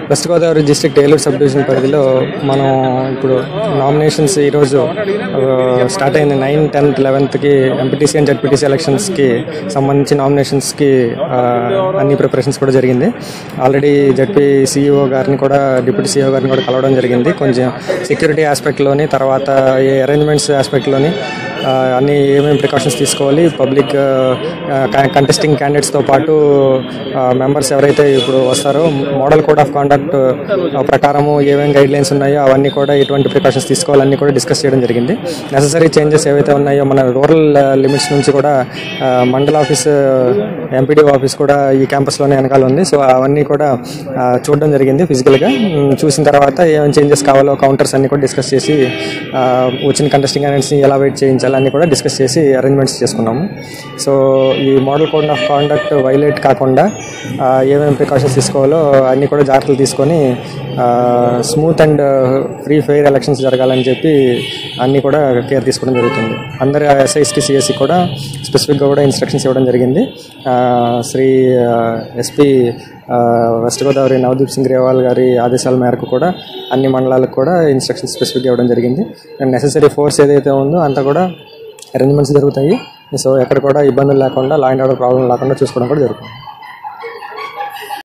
west Godavari district Eluru sub division పరిధిలో మనం ఇప్పుడు నామినేషన్స్ ఈరోజు స్టార్ట్ అయింది నైన్ టెన్త్ లెవెన్త్కి ఎంపీటీసీ అండ్ జడ్పీటీసీ ఎలక్షన్స్కి సంబంధించి నామినేషన్స్కి అన్ని ప్రిపరేషన్స్ కూడా జరిగింది ఆల్రెడీ జడ్పీ సీఈఓ గారిని కూడా డిప్యూటీ సీఈఓ గారిని కూడా కలవడం జరిగింది కొంచెం సెక్యూరిటీ ఆస్పెక్ట్లోని తర్వాత ఏ అరేంజ్మెంట్స్ ఆస్పెక్ట్లోని ఆ, అన్ని ఏమేమి ప్రికాషన్స్ తీసుకోవాలి పబ్లిక్ కంటెస్టింగ్ క్యాండిడేట్స్తో పాటు మెంబర్స్ ఎవరైతే ఇప్పుడు వస్తారో మోడల్ కోడ్ ఆఫ్ కాండక్ట్ ప్రకారము ఏమేమి గైడ్ లైన్స్ ఉన్నాయో అవన్నీ కూడా ఎటువంటి ప్రికాషన్స్ తీసుకోవాలన్నీ కూడా డిస్కస్ చేయడం జరిగింది నెససరీ చేంజెస్ ఏవైతే ఉన్నాయో మన రూరల్ లిమిట్స్ నుంచి కూడా ఆ, మండల ఆఫీస్ ఎంపీడీ ఆఫీస్ కూడా ఈ క్యాంపస్లోనే వెనకాల ఉంది సో అవన్నీ కూడా ఆ, చూడడం జరిగింది ఫిజికల్గా మ్, చూసిన తర్వాత ఏమేమి చేంజెస్ కావాలో కౌంటర్స్ అన్ని కూడా డిస్కస్ చేసి ఆ, వచ్చిన కంటెస్టింగ్ క్యాండిడేట్స్ని ఎలా వెయిట్ చేయించాలి అన్నీ కూడా డిస్కస్ చేసి అరేంజ్మెంట్స్ చేసుకున్నాము సో ఈ model code of conduct violate కాకుండా ఆ, ఏమేమి ప్రికాషన్స్ తీసుకోవాలో అన్నీ కూడా జాగ్రత్తలు తీసుకొని smooth and free fair elections జరగాలని చెప్పి అన్నీ కూడా కేర్ తీసుకోవడం జరుగుతుంది అందరి ఎస్ఐఎస్టీ సిఎస్సి కూడా స్పెసిఫిక్గా కూడా ఇన్స్ట్రక్షన్స్ ఇవ్వడం జరిగింది ఆ, శ్రీ ఎస్పీ వెస్ట్ గోదావరి నవదీప్ సింగ్ రేవాల్ గారి ఆదేశాల మేరకు కూడా అన్ని మండలాలకు కూడా ఇన్స్ట్రక్షన్స్ స్పెసిఫిక్గా ఇవ్వడం జరిగింది అండ్ నెససరీ ఫోర్స్ ఏదైతే ఉందో అంతా కూడా అరేంజ్మెంట్స్ జరుగుతాయి సో ఎక్కడ కూడా ఇబ్బందులు లేకుండా లా అండ్ ఆర్డర్ ప్రాబ్లం లేకుండా చూసుకోవడం కూడా జరుగుతుంది